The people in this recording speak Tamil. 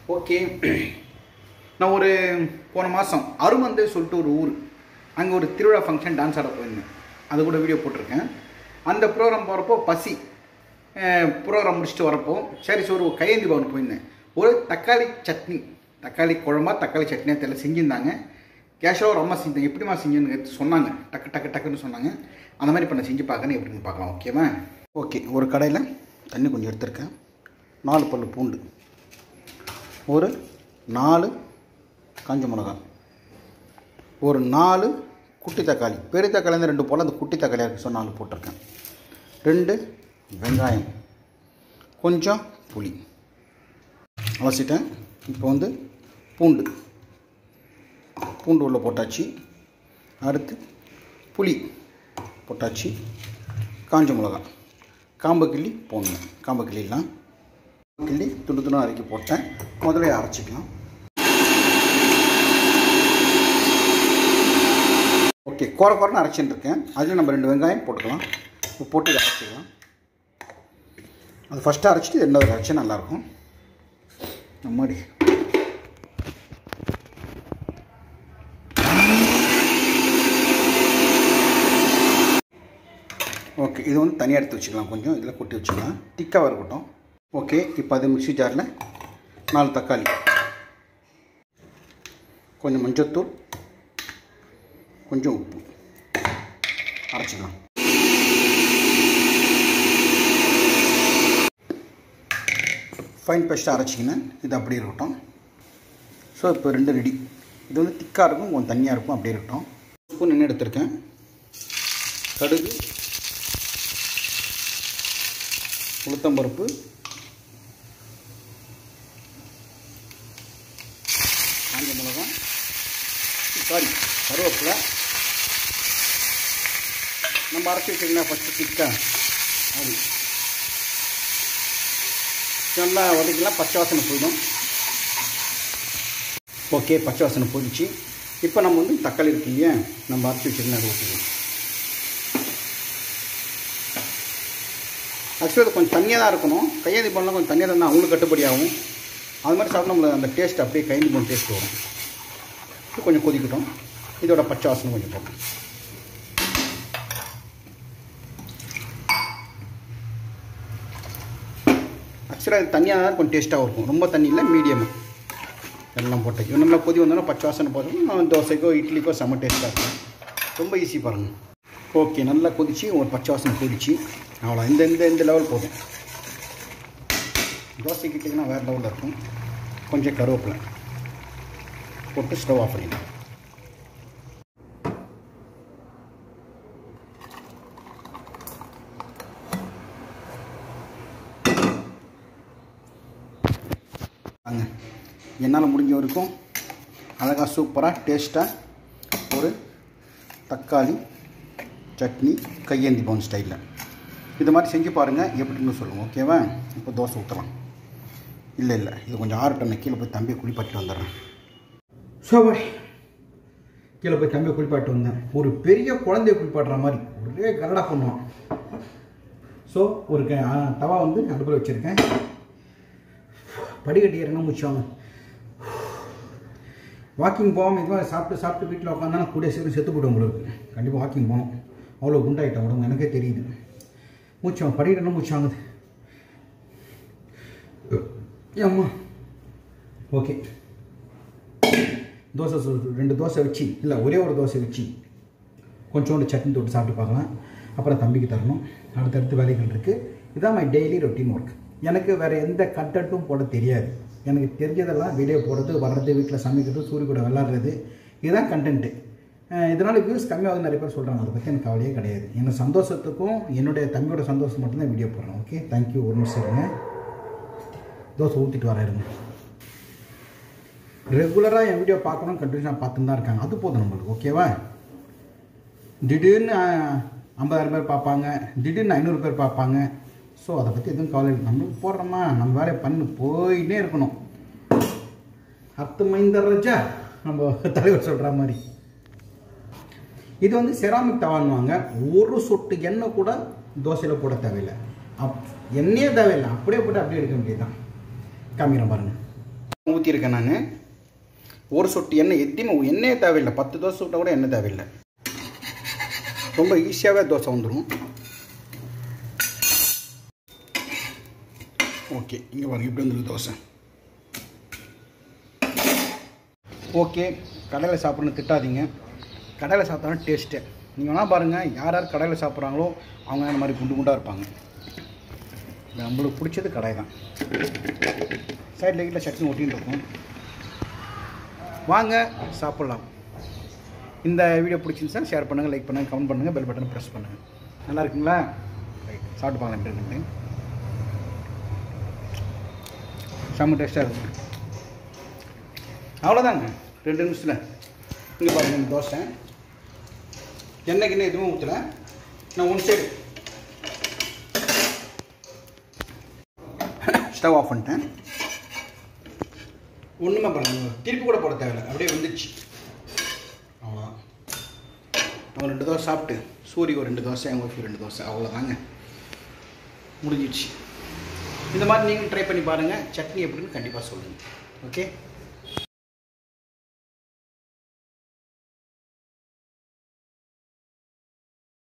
ஓகே நான் ஒரு போன மாதம் அருமந்தை சொல்லிட்டு ஒரு ஊர் அங்கே ஒரு திருவிழா ஃபங்க்ஷன் டான்ஸ் ஆட போயிருந்தேன் அது கூட வீடியோ போட்டிருக்கேன் அந்த ப்ரோக்ராம் போகிறப்போ பசி ப்ரோக்ராம் முடிச்சுட்டு வரப்போ சரி சரி ஒரு கையேந்தி பவன் போயிருந்தேன் ஒரு தக்காளி சட்னி தக்காளி குழம்பா தக்காளி சட்னியாக தெரியல செஞ்சுருந்தாங்க கேஷுவலாக ஒரு அம்மா செஞ்சாங்க எப்படிமா செஞ்சுன்னு சொன்னாங்க டக்கு டக்கு டக்குன்னு சொன்னாங்க அந்த மாதிரி இப்போ நான் செஞ்சு பார்க்கணும் எப்படின்னு பார்க்கலாம் ஓகேவா ஓகே ஒரு கடையில் தண்ணி கொஞ்சம் எடுத்திருக்கேன் நாலு பல்லு பூண்டு ஒரு நாலு காஞ்ச மிளகாய் ஒரு நாலு குட்டி தக்காளி பெரிய தக்காளி வந்து ரெண்டு போல் அந்த குட்டி தக்காளியாக இருக்குது ஸோ நாலு போட்டிருக்கேன் ரெண்டு வெங்காயம் கொஞ்சம் புளி அலசிட்டேன் இப்போ வந்து பூண்டு பூண்டு உள்ள போட்டாச்சு அடுத்து புளி போட்டாச்சு காஞ்ச மிளகாய் காம்பு கிள்ளி போடணும் காம்பு கிள்ளிலாம் கிள்ளி துண்டு துண்டு அரைக்கி போட்டேன் முதல்ல அரைச்சிக்கலாம் ஓகே குறை குறைன்னு அரைச்சின்னு இருக்கேன் அதில் நம்ம ரெண்டு வெங்காயம் போட்டுக்கலாம் இப்போ போட்டு இதை அரைச்சிக்கலாம் அது ஃபஸ்ட்டு அரைச்சிட்டு ரெண்டாவது அரைச்சா நல்லாயிருக்கும் நம்மடி ஓகே இது வந்து தனியாக எடுத்து வச்சுக்கலாம் கொஞ்சம் இதில் கொட்டி வச்சுக்கலாம் திக்காக இருக்கட்டும் ஓகே இப்போ அது மிக்ஸி ஜாரில் நாலு தக்காளி கொஞ்சம் மஞ்சத்தூள் கொஞ்சம் உப்பு அரைச்சிக்கலாம் ஃபைன் பேஸ்ட்டாக அரைச்சிங்கன்னா இது அப்படியே இருக்கட்டும் ஸோ இப்போ ரெண்டு ரெடி இது வந்து திக்காக இருக்கும் கொஞ்சம் தண்ணியாக இருக்கும் அப்படியே இருக்கட்டும் ஸ்பூன் எண்ணெய் எடுத்திருக்கேன் கடுகு உளுத்தம்பருப்பு காஞ்ச மிளகாய் சாரி கருவேப்பிலை நம்ம அரைச்சி வச்சிருந்தா ஃபஸ்ட்டு திக்காக அது நல்லா வதக்கலாம் பச்சை வாசனை போயிடும் ஓகே பச்சை வாசனை போயிடுச்சு இப்போ நம்ம வந்து தக்காளி இருக்கு இல்லையா நம்ம அரைச்சி வச்சிருந்தா அதை ஊற்றிக்கலாம் ஆக்சுவலாக அது கொஞ்சம் தண்ணியாக தான் இருக்கணும் கையேந்தி பண்ணலாம் கொஞ்சம் தண்ணியாக தான் அவங்களுக்கு கட்டுப்படி ஆகும் அது மாதிரி சாப்பிட்டா நம்மளுக்கு அந்த டேஸ்ட் அப்படியே கையேந்தி பண்ண டேஸ்ட் வரும் இது கொஞ்சம் கொதிக்கட்டும் இதோட பச்சை வாசனை கொஞ்சம் போகும் ஆக்சுவலாக இது தண்ணியாக தான் கொஞ்சம் டேஸ்ட்டாக இருக்கும் ரொம்ப தண்ணி இல்லை மீடியமாக எல்லாம் போட்டு இது நல்லா கொதி வந்தோன்னா பச்சை வாசனை போட்டோம் தோசைக்கோ இட்லிக்கோ செம்ம டேஸ்ட்டாக இருக்கும் ரொம்ப ஈஸி பாருங்கள் ஓகே நல்லா கொதிச்சு ஒரு பச்சை வாசனை கொதிச்சு அவ்வளோ இந்த இந்த இந்த லெவல் போதும் தோசை கிட்டிங்கன்னா வேறு லெவலில் இருக்கும் கொஞ்சம் கருவேப்பிலை போட்டு ஸ்டவ் ஆஃப் பண்ணிடலாம் வாங்க என்னால் முடிஞ்ச வரைக்கும் அழகாக சூப்பராக டேஸ்ட்டாக ஒரு தக்காளி சட்னி கையேந்தி பவுன் ஸ்டைலில் இது மாதிரி செஞ்சு பாருங்கள் எப்படின்னு சொல்லுங்கள் ஓகேவா இப்போ தோசை ஊற்றலாம் இல்லை இல்லை இது கொஞ்சம் ஆறட்டும் கீழே போய் தம்பியை குளிப்பாட்டிட்டு வந்துடுறேன் சோபாய் கீழே போய் தம்பியை குளிப்பாட்டு வந்தேன் ஒரு பெரிய குழந்தைய குளிப்பாட்டுற மாதிரி ஒரே கரடா பண்ணுவான் ஸோ ஒரு க ஆ, தவா வந்து அடுப்பில் வச்சுருக்கேன் படிக்கட்டி ஏறினா முடிச்சாங்க வாக்கிங் போகாமல் இது மாதிரி சாப்பிட்டு சாப்பிட்டு வீட்டில் உட்காந்தா நான் கூடிய சீக்கிரம் செத்து போய்டும் உங்களுக்கு கண்டிப்பாக வாக்கிங் போகணும் அவ்வளோ குண்டாயிட்டேன் உடம்பு எனக்கே தெரியுது மூச்சம் படிக்கணும் மூச்சாங்குது ஏம்மா ஓகே தோசை சுடு ரெண்டு தோசை வச்சு இல்லை ஒரே ஒரு தோசை வச்சு கொஞ்சோண்டு சட்னி தொட்டு சாப்பிட்டு பார்க்கலாம் அப்புறம் தம்பிக்கு தரணும் அடுத்தடுத்து வேலைகள் இருக்குது இதான் மை டெய்லி ரொட்டீன் ஒர்க் எனக்கு வேறு எந்த கண்டென்ட்டும் போட தெரியாது எனக்கு தெரிஞ்சதெல்லாம் வீடியோ போடுறது வர்றது வீட்டில் சமைக்கிறது சூரிய கூட விளாட்றது இதுதான் கண்டென்ட்டு இதனால் வியூஸ் கம்மியாகுது நிறைய பேர் சொல்கிறாங்க அதை பற்றி எனக்கு கவலையே கிடையாது என்னோட சந்தோஷத்துக்கும் என்னுடைய தம்பியோட சந்தோஷம் மட்டும்தான் வீடியோ போடுறேன் ஓகே தேங்க்யூ ஒரு நிமிஷம் இருங்க தோசை ஊற்றிட்டு வரேன் இருங்க ரெகுலராக என் வீடியோ பார்க்கணும் கண்டினியூஸாக பார்த்துன்னு தான் இருக்காங்க அது போதும் நம்மளுக்கு ஓகேவா திடீர்னு ஐம்பதாயிரம் பேர் பார்ப்பாங்க திடீர்னு ஐநூறு பேர் பார்ப்பாங்க ஸோ அதை பற்றி எதுவும் கவலை இல்லை நம்மளுக்கு போடுறோமா நம்ம வேலையை பண்ணி போயிட்டே இருக்கணும் அர்த்தமைந்த ரஜா நம்ம தலைவர் சொல்கிற மாதிரி இது வந்து செராமிக் தவான்வாங்க ஒரு சொட்டு எண்ணெய் கூட தோசையில் போட தேவையில்லை அப் எண்ணெயே தேவையில்லை அப்படியே போட்டு அப்படியே எடுக்க வேண்டியதுதான் காமிக்கிறேன் பாருங்க ஊற்றிருக்கேன் நான் ஒரு சொட்டு எண்ணெய் எத்தையுமே எண்ணெயே தேவையில்லை பத்து தோசை விட்டால் கூட எண்ணெய் தேவையில்லை ரொம்ப ஈஸியாகவே தோசை வந்துடும் ஓகே இங்கே பாருங்க இப்படி வந்துருக்கு தோசை ஓகே கடையில் சாப்பிட்ணுன்னு திட்டாதீங்க கடையில் சாப்பிட்டாலும் டேஸ்ட்டு நீங்கள் வேணால் பாருங்கள் யார் யார் கடையில் சாப்பிட்றாங்களோ அவங்க அந்த மாதிரி குண்டு குண்டாக இருப்பாங்க நம்மளுக்கு பிடிச்சது கடை தான் சைடில் கீழே சட்னி ஒட்டின்னு இருக்கும் வாங்க சாப்பிட்லாம் இந்த வீடியோ பிடிச்சிருந்துச்சா ஷேர் பண்ணுங்கள் லைக் பண்ணுங்கள் கமெண்ட் பண்ணுங்கள் பெல் பட்டன் ப்ரெஸ் பண்ணுங்கள் நல்லா இருக்குங்களா ரைட் சாப்பிட்டு பார்க்கலாம் எப்படி இருக்குன்னு செம்ம டேஸ்ட்டாக இருக்கும் அவ்வளோதாங்க ரெண்டு நிமிஷத்தில் இங்கே பாருங்க இந்த தோசை எண்ணெய் கிண்ணெய் எதுவும் ஊற்றல நான் ஒன் சைடு ஸ்டவ் ஆஃப் பண்ணிட்டேன் ஒன்றுமே பண்ணல திருப்பி கூட போட தேவையில்லை அப்படியே வந்துச்சு அவ்வளோதான் அவங்க ரெண்டு தோசை சாப்பிட்டு சூரிய ஒரு ரெண்டு தோசை எங்கள் ஒய்ஃபு ரெண்டு தோசை அவ்வளோதாங்க முடிஞ்சிடுச்சு இந்த மாதிரி நீங்களும் ட்ரை பண்ணி பாருங்கள் சட்னி எப்படின்னு கண்டிப்பாக சொல்லுங்கள் ஓகே